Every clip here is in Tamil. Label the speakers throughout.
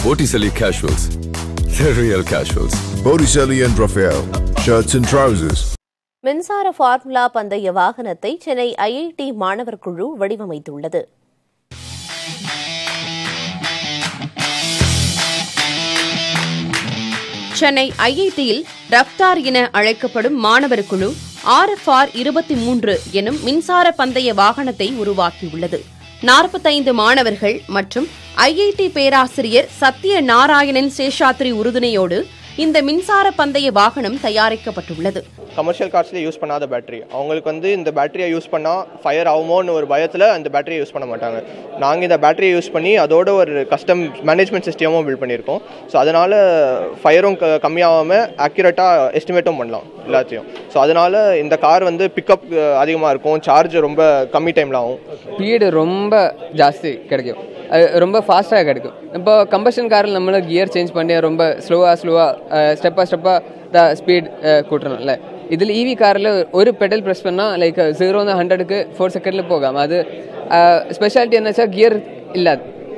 Speaker 1: Botticelli Casuals. The real casuals.
Speaker 2: Botticelli and Raphael, shirts and trousers.
Speaker 3: மின்சார ஃபார்முலா பந்தய வாகனத்தை சென்னை ஐஐடி மாணவர் குழு வடிவமைத்துள்ளது
Speaker 4: சென்னை ஐஐடியில் ரப்தார் என அழைக்கப்படும் மாணவர் குழு ஆர்எஃப்ஆர் இருபத்தி மூன்று எனும் மின்சார பந்தய வாகனத்தை உருவாக்கியுள்ளது நாற்பத்தைந்து மாணவர்கள் மற்றும் ஐஐடி பேராசிரியர் சத்ய நாராயணன் சேஷாத்ரி உறுதுணையோடு இந்த மின்சார பந்தய வாகனம் தயாரிக்கப்பட்டுள்ளது
Speaker 5: கமர்ஷியல் கார்ஸ்லேயே யூஸ் பண்ணாத பேட்டரி அவங்களுக்கு வந்து இந்த பேட்டரியை யூஸ் பண்ணால் ஃபயர் ஆகுமோன்னு ஒரு பயத்தில் அந்த பேட்டரியை யூஸ் பண்ண மாட்டாங்க நாங்கள் இந்த பேட்டரியை யூஸ் பண்ணி அதோட ஒரு கஸ்டம் மேனேஜ்மெண்ட் சிஸ்டமும் பில்ட் பண்ணியிருக்கோம் ஸோ அதனால் ஃபயரும் க கம்மியாகாமல் அக்யூரேட்டாக எஸ்டிமேட்டும் பண்ணலாம் எல்லாத்தையும் ஸோ அதனால் இந்த கார் வந்து பிக்கப் அதிகமாக இருக்கும் சார்ஜ் ரொம்ப கம்மி டைமில் ஆகும்
Speaker 6: ஸ்பீடு ரொம்ப ஜாஸ்தி கிடைக்கும் அது ரொம்ப ஃபாஸ்ட்டாக கிடைக்கும் இப்போ கம்பஷன் காரில் நம்மள கியர் சேஞ்ச் பண்ணி ரொம்ப ஸ்லோவாக ஸ்லோவாக ஸ்டெப்பாக ஸ்டெப்பாக த ஸ்பீட் கூட்டணும்ல இதில் இவி காரில் ஒரு பெடல் ப்ரெஸ் பண்ணால் லைக் ஜீரோந்து ஹண்ட்ரடுக்கு ஃபோர் செகண்டில் போகாம அது ஸ்பெஷாலிட்டி என்னச்சா கியர் இல்லாது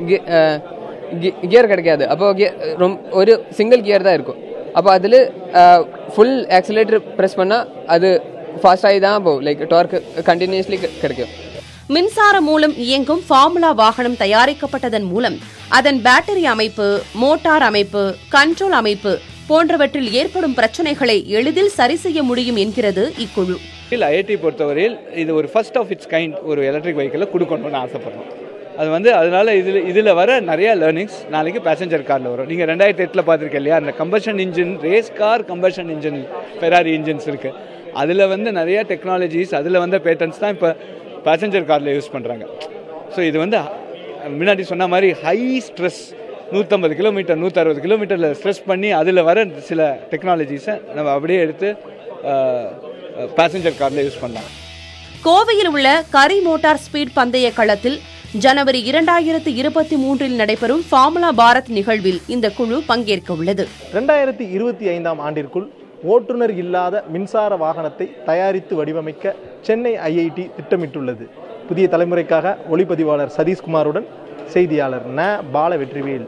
Speaker 6: கியர் கிடைக்காது அப்போ கியர் ரொம்ப ஒரு சிங்கிள் கியர் தான் இருக்கும் அப்போ அதில் ஃபுல் ஆக்சிலேட்டர் ப்ரெஸ் பண்ணால் அது ஃபாஸ்டாகி தான் போகும் லைக் டார்க் கண்டினியூஸ்லி கிடைக்கும்
Speaker 4: மின்சாரம் மூலம் இயங்கும் ஃபார்முலா வாகனம் தயாரிக்கப்பட்டதன் மூலம் அதன் பேட்டரி அமைப்பு மோட்டார் அமைப்பு கண்ட்ரோல் அமைப்பு போன்றவற்றில் ஏற்படும் பிரச்சனைகளை எளிதில் சரி செய்ய முடியும் என்கிறது இக்குழு
Speaker 7: ஐஐடி பொறுத்தவரையில் இது ஒரு ஃபர்ஸ்ட் ஆஃப் இட்ஸ் கைண்ட் ஒரு எலக்ட்ரிக் வெஹிக்கிளை கொடுக்கணும்னு ஆசைப்படுறோம் அது வந்து அதனால இதில் இதில் வர நிறைய லேர்னிங்ஸ் நாளைக்கு பேசஞ்சர் காரில் வரும் நீங்கள் ரெண்டாயிரத்தி எட்டில் பார்த்துருக்கேன் இல்லையா அந்த combustion engine race car combustion engine Ferrari engines இருக்குது அதில் வந்து நிறைய டெக்னாலஜிஸ் அதில் வந்த பேட்டன்ஸ் தான் இப்போ பேசஞ்சர் காரில் யூஸ் பண்ணுறாங்க ஸோ இது வந்து முன்னாடி சொன்ன மாதிரி ஹை ஸ்ட்ரெஸ் நூற்றம்பது கிலோமீட்டர் நூற்றறுபது கிலோமீட்டரில் ஸ்ட்ரெஸ் பண்ணி அதில் வர சில டெக்னாலஜிஸை நம்ம அப்படியே எடுத்து பேசஞ்சர் காரில் யூஸ் பண்ணலாம்
Speaker 4: கோவையில் உள்ள கரி மோட்டார் ஸ்பீட் பந்தய களத்தில் ஜனவரி இரண்டாயிரத்து இருபத்தி மூன்றில் நடைபெறும் ஃபார்முலா பாரத் நிகழ்வில் இந்த குழு பங்கேற்க உள்ளது
Speaker 8: ரெண்டாயிரத்தி இருபத்தி ஐந்தாம் ஆண்டிற்குள் ஓட்டுநர் இல்லாத மின்சார வாகனத்தை தயாரித்து வடிவமைக்க சென்னை ஐஐடி திட்டமிட்டுள்ளது புதிய தலைமுறைக்காக ஒளிப்பதிவாளர் சதீஷ்குமாருடன் செய்தியாளர் ந பால Vetrivel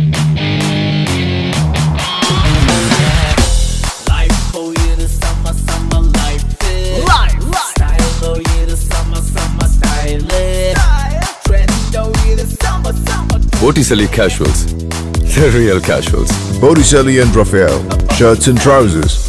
Speaker 1: Botticelli Casuals. The real casuals.
Speaker 2: Botticelli and Raphael, shirts and trousers.